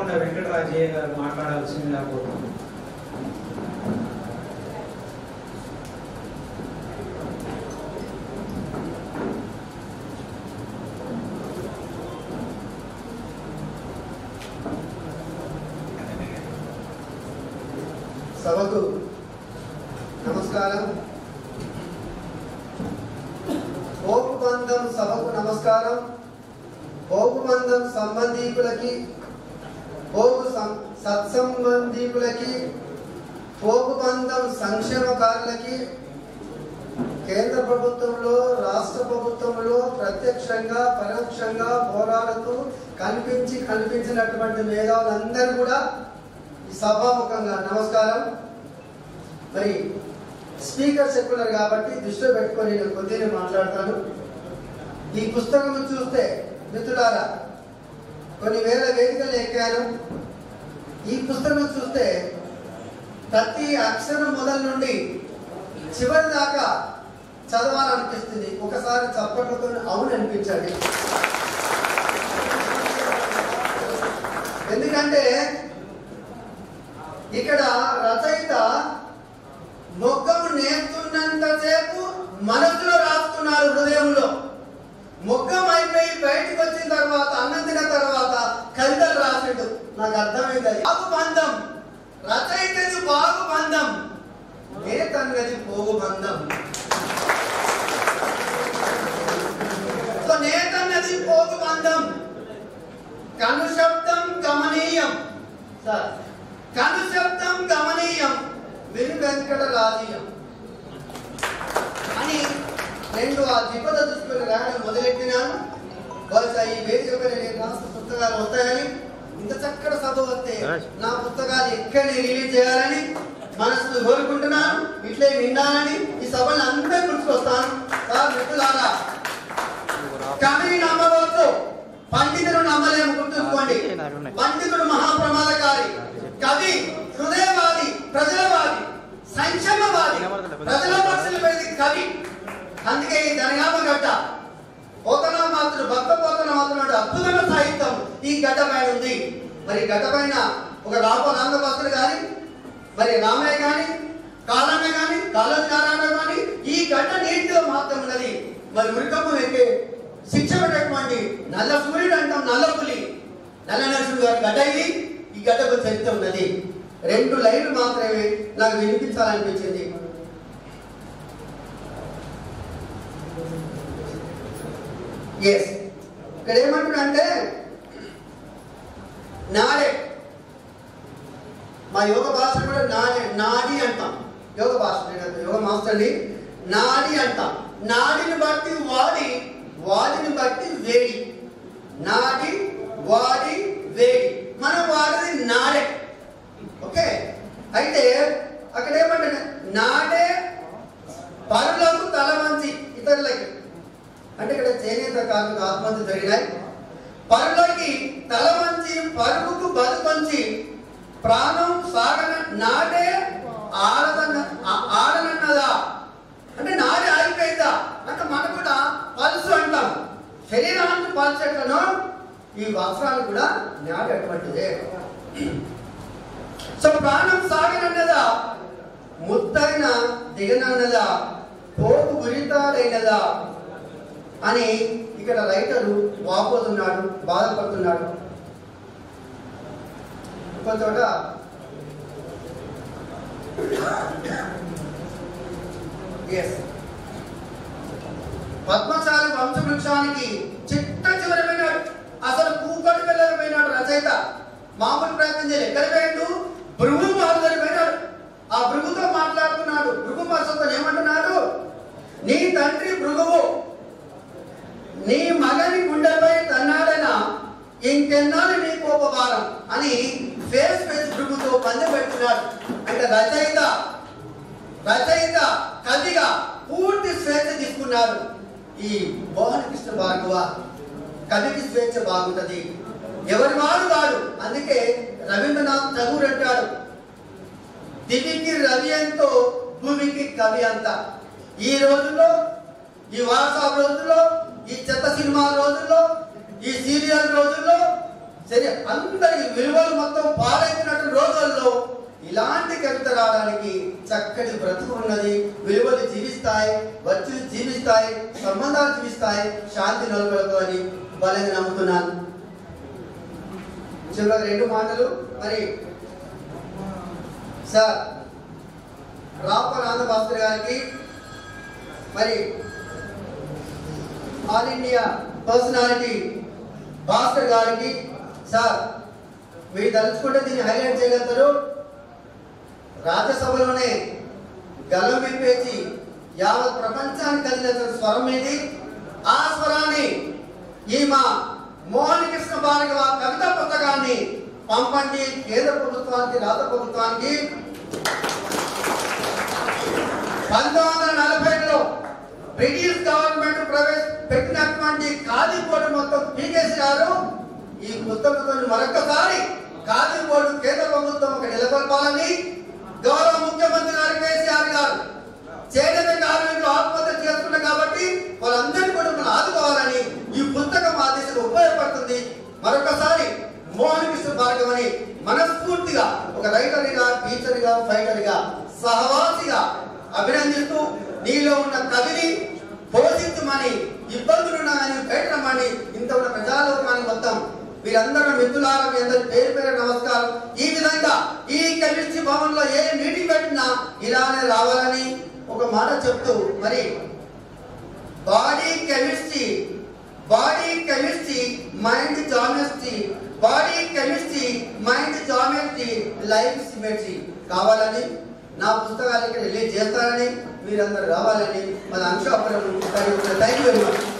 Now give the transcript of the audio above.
దేవరకొండ వెంకటరాజయ్య గారు మాట్లాడాల్సిందిగా కోరుతున్నాను సభకు నమస్కారం భోగుబంధం సభకు నమస్కారం భోగుబంధం సంబంధీకులకి భోగు సం- సత్సంబంధీకులకి భోగుబంధం సంక్షేమకారులకి కేంద్ర ప్రభుత్వంలో రాష్ట్ర ప్రభుత్వంలో ప్రత్యక్షంగా పరోక్షంగా పోరాడుతూ కనిపించి కనిపించినటువంటి మేధావులందరూ కూడా ఈ సభాముఖంగా నమస్కారం మరి స్పీకర్ సెక్యులర్ కాబట్టి దృష్టిలో పెట్టుకొని నేను కొద్దిగా మాట్లాడతాను ఈ పుస్తకం చూస్తే మిత్రులారా కొన్ని వేల వేదికలు ఎక్కాను ఈ పుస్తకం చూస్తే ప్రతి అక్షరం మొదలు నుండి చివరి దాకా చదవాలనిపిస్తుంది ఒకసారి చప్పట్లతో అవును అనిపించండి ఎందుకంటే ఇక్కడ రచయిత మొగ్గము నేర్చున్నంతసేపు మనసులో రాస్తున్నాడు హృదయంలో మొగ్గం అయిపోయి బయటకు వచ్చిన తర్వాత అన్నం తిన్న తర్వాత కవితలు రాసిండు నాకు అర్థమైంది అది. బాగు బంధం రచయితది బాగు బంధం నేతన్నది పోగు బంధం సో నేతన్నది పోగు బంధం కనుశబ్దం గమనీయం సార్ కనుశబ్దం గమనీయం వెను వెంకట రాజీయం అని రెండు ఆ దిపద దుస్తులు రాయడం మొదలెట్టినాను బహుశా ఈ వేదిక పైన నేను రాసిన పుస్తకాలు వస్తాయని ఇంత చక్కటి చదువు వస్తే నా పుస్తకాలు ఎక్కడి రిలీజ్ చేయాలని మనసు కోరుకుంటున్నాను ఇట్లే వినాలని ఈ సభలు అందరూ గుర్తుకొస్తాను సార్ మిత్రులారా కవిని నమ్మవచ్చు పండితుడు నమ్మలేము గుర్తుంచుకోండి పండితుడు మహాప్రమాదకారి కవి హృదయవాది ప్రజలవాది సంక్షేమవాది ప్రజల మనసులు పెరిగి కవి అందుకే ఈ దర్గామ గడ్డ పోతన మాత్రుడు భక్త పోతన మాత్రుడు అద్భుతమైన సాహిత్యం ఈ గడ్డ పైన ఉంది మరి ఈ గడ్డ పైన ఒక రాప రంగభక్తుడు కానీ మరి రామయ్య కానీ కాలమ్మ కానీ కాళోజీ నారాయణ కానీ ఈ గడ్డ నీటిలో మాత్రం ఉన్నది మరి ఉరికమ్మ ఎక్కే శిక్ష పెట్టేటువంటి నల్ల సూర్యుడు అంటాం నల్ల పులి నల్ల నరసింహ గారి గడ్డ ఇది ఈ గడ్డకు చరిత్ర ఉన్నది రెండు లైన్లు మాత్రమే నాకు వినిపించాలనిపించింది ఎస్ ఇక్కడ ఏమంటున్నాడంటే నాడే మా యోగ భాష కూడా నాడే నాడి అంటాం యోగ భాష నేను యోగ మాస్టర్ని నాడి అంటాం నాడిని బట్టి వాడి వాడిని బట్టి వేడి నాడి వాడి వేడి మనం వాడేది నాడే ఓకే అయితే అక్కడ ఏమంటే నాడే పరులకు తల వంచి ఇతరులకి అంటే ఇక్కడ చేనేత కార్మిక ఆత్మహత్య జరిగినాయి పరులకి తల వంచి పరుగుకు బతుకొంచి ప్రాణం సాగన నాటే ఆడదన్న ఆ- ఆడనన్నదా అంటే నాడే ఆగిపోయిందా అంటే మనం కూడా పల్సు అంటాం శరీరానికి పల్సు ఎట్లనో ఈ వస్త్రాలు కూడా నాడే అటువంటిదే సో ప్రాణం సాగనన్నదా ముద్దైన దిగనన్నదా పోగు గురితాడైనదా అని ఇక్కడ రైటరు వాపోతున్నాడు బాధపడుతున్నాడు ఇంకో చోట ఎస్ పద్మశాలి వంశవృక్షానికి చిట్ట చివరి పోయినాడు అసలు కూకటి వెళ్ళకపోయినాడు రచయిత మామూలు ప్రయత్నం చేయలేదు ఎక్కడ పోయాడు భృగు మహర్షి పోయినాడు ఆ భృగుతో మాట్లాడుతున్నాడు భృగు మహర్షితో ఏమంటున్నాడు నీ తండ్రి భృగువు నీ మగని గుండెపై తన్నాడన ఇంకెన్నాళ్ళు నీ కోపభారం అని ఫేస్ ఫేస్ భృగుతో పందెపెడుతున్నాడు అంటే రచయిత రచయిత కవిగా పూర్తి స్వేచ్ఛ తీసుకున్నారు ఈ మోహన కృష్ణ భార్గవ కవికి స్వేచ్ఛ బాగుంటది ఎవరి వాడు వాడు అందుకే రవీంద్రనాథ్ ఠగూర్ అంటాడు దివికి రవి ఎంతో భూమికి కవి అంత ఈ రోజుల్లో ఈ వాట్సాప్ రోజుల్లో ఈ చెత్త సినిమా రోజుల్లో ఈ సీరియల్ రోజుల్లో సరే అందరికి విలువలు మొత్తం పాలైపోయినట్టు రోజుల్లో ఇలాంటి కవిత రావడానికి చక్కటి బ్రతుకు ఉన్నది విలువలు జీవిస్తాయి వచ్చులు జీవిస్తాయి సంబంధాలు జీవిస్తాయి శాంతి నెలకొలతో అని బలంగా నమ్ముతున్నాను చివరి రెండు మాటలు మరి సార్ రాపర్ ఆంధ్రభాస్కర్ గారికి మరి ఆల్ ఇండియా పర్సనాలిటీ భాస్కర్ గారికి సార్ మీరు తలుచుకుంటే దీన్ని హైలైట్ చేయగలుగుతారు రాజ్యసభలోనే గలం విప్పేసి యావత్ ప్రపంచానికి కదిలిన స్వరం ఇది ఆ స్వరాన్ని ఈ మా మోహన్ కృష్ణ భార్గవ కవిత పుస్తకాన్ని పంపండి కేంద్ర ప్రభుత్వానికి రాష్ట్ర ప్రభుత్వానికి పంతొమ్మిది వందల నలభైలో బ్రిటిష్ గవర్నమెంట్ ప్రవేశ పెట్టినటువంటి ఖాదీ బోర్డు మొత్తం పీకేసినారు ఈ పుస్తకంతో మరొకసారి ఖాదీ బోర్డు కేంద్ర ప్రభుత్వం ఒక నెలకొల్పాలని గౌరవ ముఖ్యమంత్రి గారు కేసీఆర్ గారు చేనేత కార్మికులు ఆత్మహత్య చేస్తున్నారు కాబట్టి వాళ్ళందరినీ కూడా మనం ఆదుకోవాలని ఈ పుస్తకం ఆ దిశగా ఉపయోగపడుతుంది మరొకసారి మోహన్ కృష్ణ భార్గవ్ అని మనస్ఫూర్తిగా ఒక రైటర్గా టీచర్గా ఫైటర్గా సహవాసిగా అభినందిస్తూ నీలో ఉన్న కవిని పోషించమని ఇబ్బందులు ఉన్నాయని బయటమని ఇంత ఉన్న ప్రజాలోకాన్ని మొత్తం మీరందరూ మిత్రులారా మీ అందరి పేరు పేరు నమస్కారం ఈ విధంగా ఈ కెమిస్ట్రీ భవన్ లో ఏ మీటింగ్ పెట్టినా ఇలానే రావాలని ఒక మాట చెప్తూ మరి body chemistry body chemistry mind geometry body chemistry mind geometry life symmetry కావాలని నా పుస్తకాలు ఇక్కడ రిలీజ్ చేస్తారని మీరందరూ రావాలని మన Anshapuram thank you very much